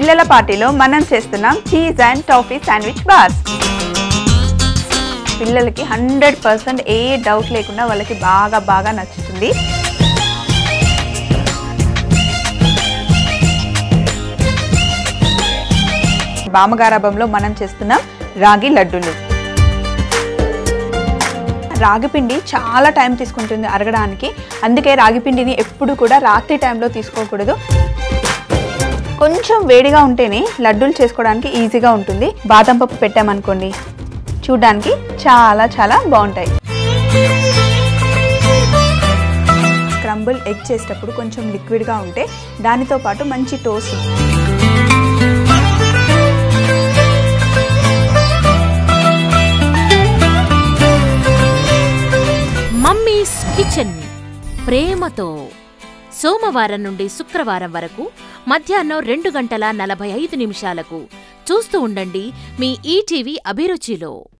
పిల్లల పార్టీలో మనం చేస్తున్నాం cheese and toffee sandwich bars పిల్లలకి హండ్రెడ్ పర్సెంట్ ఏ డౌట్ లేకుండా వాళ్ళకి బాగా బాగా నచ్చుతుంది బామగారాభంలో మనం చేస్తున్నాం రాగి లడ్డూలు రాగి పిండి చాలా టైం తీసుకుంటుంది అరగడానికి అందుకే రాగి పిండిని ఎప్పుడు కూడా రాత్రి టైంలో తీసుకోకూడదు కొంచెం వేడిగా ఉంటేనే లడ్డూలు చేసుకోవడానికి ఈజీగా ఉంటుంది బాదం పప్పు పెట్టామనుకోండి చూడ్డానికి చాలా చాలా బాగుంటాయి క్రంబుల్ ఎగ్ చేసేటప్పుడు కొంచెం లిక్విడ్గా ఉంటే దానితో పాటు మంచి టోస్ట్ మమ్మీస్ కిచెన్ ప్రేమతో సోమవారం నుండి శుక్రవారం వరకు మధ్యాహ్నం రెండు గంటల నలభై ఐదు నిమిషాలకు చూస్తూ ఉండండి మీ ఈటీవీ అభిరుచిలో